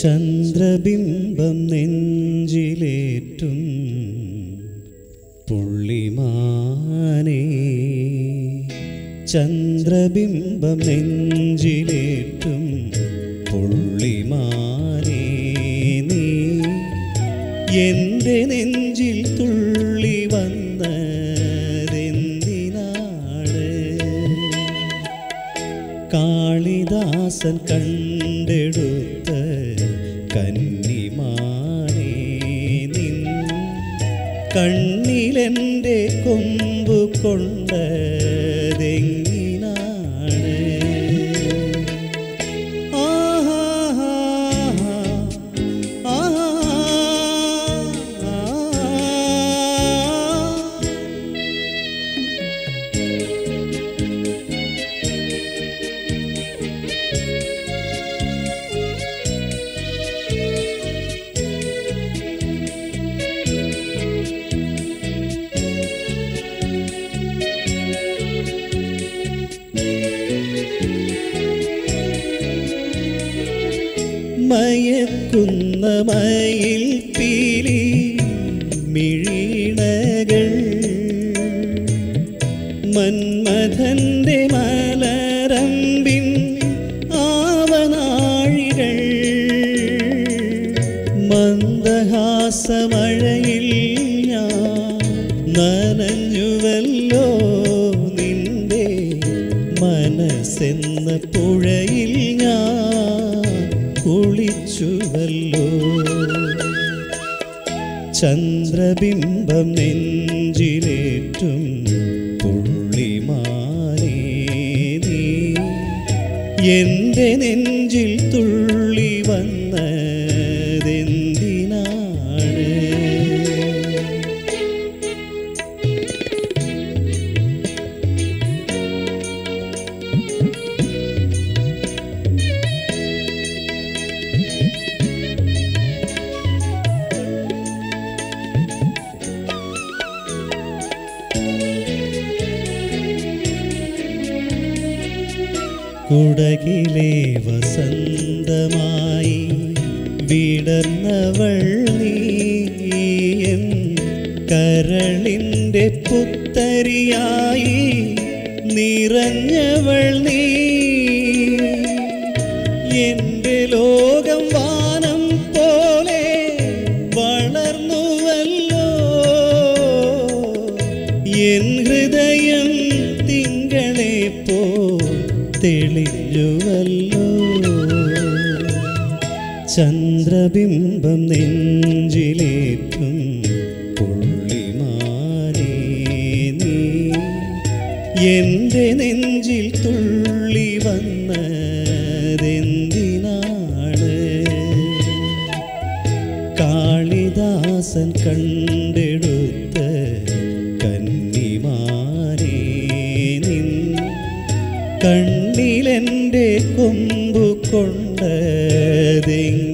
ചന്ദ്രബിംബം നെഞ്ചിലേറ്റും പുള്ളിമാനേ ചന്ദ്രബിംബം നെഞ്ചിലേറ്റും പുള്ളിമാനേ നീ എൻ്റെ നെഞ്ചിൽ തുള്ളി വന്നതെന്തിനാണ് കാളിദാസൻ കണ്ടെടുത്ത കന്നിമാനേ നിൻ കണ്ണിലെൻ്റെ കൊമ്പു കൊണ്ടതെങ്ങിനാണ് ആഹാ ആഹാ ആഹാ മയക്കുന്ന മയിൽ പീലി മിഴീണകൾ മന്മഥന്റെ മലരമ്പിൻ ആവനാഴികൾ മന്ദഹാസമഴയിൽ ഞാൻ നനഞ്ഞുവല്ലോ നിന്റെ മനസ്സെന്ന പുഴയിൽ ഞാൻ കുളിച്ചുവല്ലോ ചന്ദ്രബിംബം നെഞ്ചിലേറ്റും പുള്ളിമാനേ നീ എൻ്റെ നെഞ്ചിൽ തുള്ളി വന്നതെന്തിനാണ് കുടകിലെ വസന്തമായി വിടർന്നവൾ നീയൻ കരളിൻ്റെ പുത്തരിയായി നിറഞ്ഞവൾ നീ എൻ്റെ ലോകം വാനം പോലെ വളർന്നുവല്ലോ എൻ ഹൃദയം തിങ്കളെ പോ തെളിഞ്ഞുവല്ലോ ചന്ദ്രബിംബം നെഞ്ചിലേറ്റും പുള്ളിമാനേ നീ എൻ്റെ നെഞ്ചിൽ തുള്ളി വന്നതെന്തിനാണ് കാളിദാസൻ കണ്ടെടുത്ത കന്നിമാനേ നിൻ കണ്ണിലെൻ്റെ കൊമ്പു കൊണ്ടതെങ്ങ